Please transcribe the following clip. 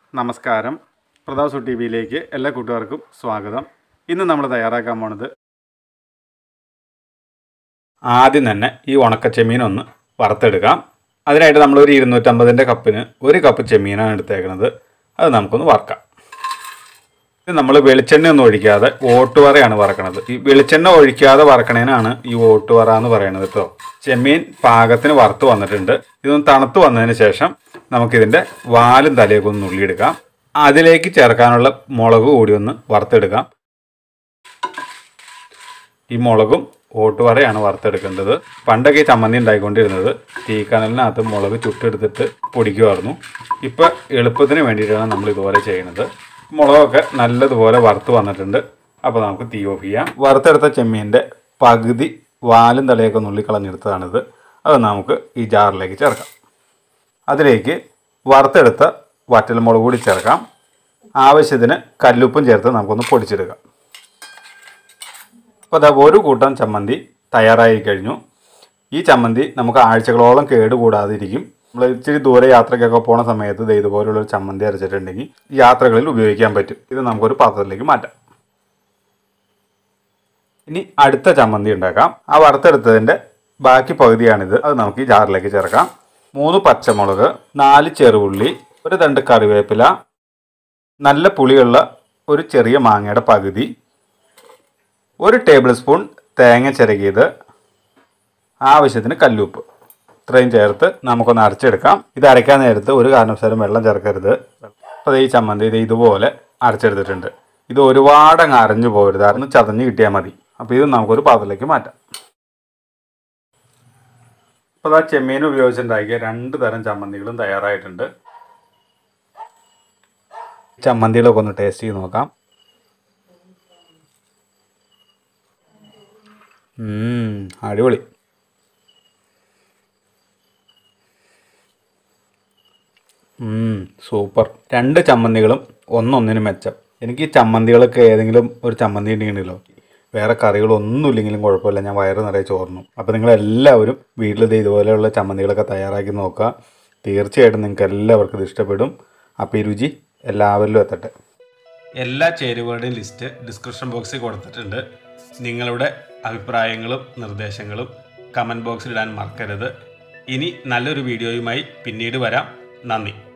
നമസ്കാരം പ്രതാസു ടി വിയിലേക്ക് എല്ലാ കൂട്ടുകാർക്കും സ്വാഗതം ഇന്ന് നമ്മൾ തയ്യാറാക്കാൻ പോണത് ആദ്യം തന്നെ ഈ ഉണക്ക ചെമ്മീൻ ഒന്ന് വറുത്തെടുക്കാം അതിനായിട്ട് നമ്മൾ ഒരു ഇരുന്നൂറ്റമ്പതിൻ്റെ കപ്പിന് ഒരു കപ്പ് ചെമ്മീനാണ് എടുത്തേക്കുന്നത് അത് നമുക്കൊന്ന് വറക്കാം ഇത് നമ്മൾ വെളിച്ചെണ്ണ ഒന്നും ഒഴിക്കാതെ ഓട്ടുവറയാണ് വറക്കണത് ഈ വെളിച്ചെണ്ണ ഒഴിക്കാതെ വറക്കണേനാണ് ഈ ഓട്ടുവറ എന്ന് പറയുന്നത് കേട്ടോ ചെമ്മീൻ പാകത്തിന് വറുത്ത് വന്നിട്ടുണ്ട് ഇതൊന്ന് തണുത്ത് വന്നതിന് ശേഷം നമുക്കിതിൻ്റെ വാലും തലയൊക്കെ ഒന്ന് നുള്ളിയെടുക്കാം അതിലേക്ക് ചേർക്കാനുള്ള മുളക് കൂടി ഒന്ന് വറുത്തെടുക്കാം ഈ മുളകും ഓട്ടുവറയാണ് വറുത്തെടുക്കേണ്ടത് പണ്ടൊക്കെ ഈ ചമ്മന്തി ഉണ്ടായിക്കൊണ്ടിരുന്നത് തീക്കനലിനകത്ത് മുളക് ചുട്ടെടുത്തിട്ട് പൊടിക്കുമായിരുന്നു ഇപ്പം എളുപ്പത്തിന് വേണ്ടിയിട്ടാണ് നമ്മൾ ഇതുപോലെ ചെയ്യുന്നത് മുളകൊക്കെ നല്ലതുപോലെ വറുത്ത് വന്നിട്ടുണ്ട് അപ്പോൾ നമുക്ക് തീ ഓഫ് ചെയ്യാം വറുത്തെടുത്ത ചെമ്മീൻ്റെ പകുതി വാലും തലയൊക്കെ നുള്ളി കളഞ്ഞെടുത്തതാണിത് അത് നമുക്ക് ഈ ജാറിലേക്ക് ചേർക്കാം അതിലേക്ക് വറുത്തെടുത്ത വറ്റൽമുളക് കൂടി ചേർക്കാം ആവശ്യത്തിന് കല്ലുപ്പും ചേർത്ത് നമുക്കൊന്ന് പൊടിച്ചെടുക്കാം അപ്പോൾ അതാ ഒരു കൂട്ടം ചമ്മന്തി തയ്യാറായി കഴിഞ്ഞു ഈ ചമ്മന്തി നമുക്ക് ആഴ്ചകളോളം കേടുകൂടാതെ ഇരിക്കും നമ്മൾ ഇച്ചിരി ദൂരെ യാത്രയ്ക്കൊക്കെ പോണ സമയത്ത് ദേ ഇതുപോലുള്ള ഒരു ചമ്മന്തി അരച്ചിട്ടുണ്ടെങ്കിൽ യാത്രകളിൽ ഉപയോഗിക്കാൻ പറ്റും ഇത് നമുക്കൊരു പാത്രത്തിലേക്ക് മാറ്റാം ഇനി അടുത്ത ചമ്മന്തി ഉണ്ടാക്കാം ആ വറുത്തെടുത്തതിൻ്റെ ബാക്കി പകുതിയാണിത് അത് നമുക്ക് ഈ ജാറിലേക്ക് ചേർക്കാം മൂന്ന് പച്ചമുളക് നാല് ചെറുള്ളി ഒരു തണ്ട് കറിവേപ്പില നല്ല പുളിയുള്ള ഒരു ചെറിയ മാങ്ങയുടെ പകുതി ഒരു ടേബിൾ സ്പൂൺ തേങ്ങ ചിരകിയത് ആവശ്യത്തിന് കല്ലുപ്പ് ഇത്രയും ചേർത്ത് നമുക്കൊന്ന് അരച്ചെടുക്കാം ഇത് അരയ്ക്കാൻ നേരത്ത് ഒരു കാരണവശാലും വെള്ളം ചേർക്കരുത് അപ്പോൾ ഈ ചമ്മന്തി ഇത് ഇതുപോലെ അരച്ചെടുത്തിട്ടുണ്ട് ഇത് ഒരുപാട് അങ്ങ് അരഞ്ഞു പോകരുത് അരന്ന് ചതഞ്ഞ് കിട്ടിയാൽ മതി അപ്പോൾ ഇത് നമുക്കൊരു പാത്രത്തിലേക്ക് മാറ്റാം അപ്പോൾ ആ ചെമ്മീൻ ഉപയോഗിച്ചുണ്ടാക്കിയ രണ്ട് തരം ചമ്മന്തികളും തയ്യാറായിട്ടുണ്ട് ചമ്മന്തികളൊക്കെ ഒന്ന് ടേസ്റ്റ് ചെയ്ത് നോക്കാം ഉം, അടിപൊളി ഉം, സൂപ്പർ രണ്ട് ചമ്മന്തികളും ഒന്നൊന്നിനും മെച്ചം എനിക്ക് ഈ ചമ്മന്തികളൊക്കെ ഏതെങ്കിലും ഒരു ചമ്മന്തി ഉണ്ടെങ്കിലോ വേറെ കറികളൊന്നും ഇല്ലെങ്കിലും കുഴപ്പമില്ല ഞാൻ വയറ് നിറയെ ചോർന്നു അപ്പോൾ നിങ്ങളെല്ലാവരും വീട്ടിൽ ഇത് ഇതുപോലെയുള്ള ചമ്മന്തികളൊക്കെ തയ്യാറാക്കി നോക്കുക തീർച്ചയായിട്ടും നിങ്ങൾക്ക് എല്ലാവർക്കും ഇത് ഇഷ്ടപ്പെടും അപ്പോൾ ഈ രുചി എല്ലാവരിലും എത്തട്ടെ എല്ലാ ചേരുവകളുടെയും ലിസ്റ്റ് ഡിസ്ക്രിപ്ഷൻ ബോക്സിൽ കൊടുത്തിട്ടുണ്ട് നിങ്ങളുടെ അഭിപ്രായങ്ങളും നിർദ്ദേശങ്ങളും കമൻറ്റ് ബോക്സിൽ ഇടാൻ മറക്കരുത് ഇനി നല്ലൊരു വീഡിയോയുമായി പിന്നീട് വരാം നന്ദി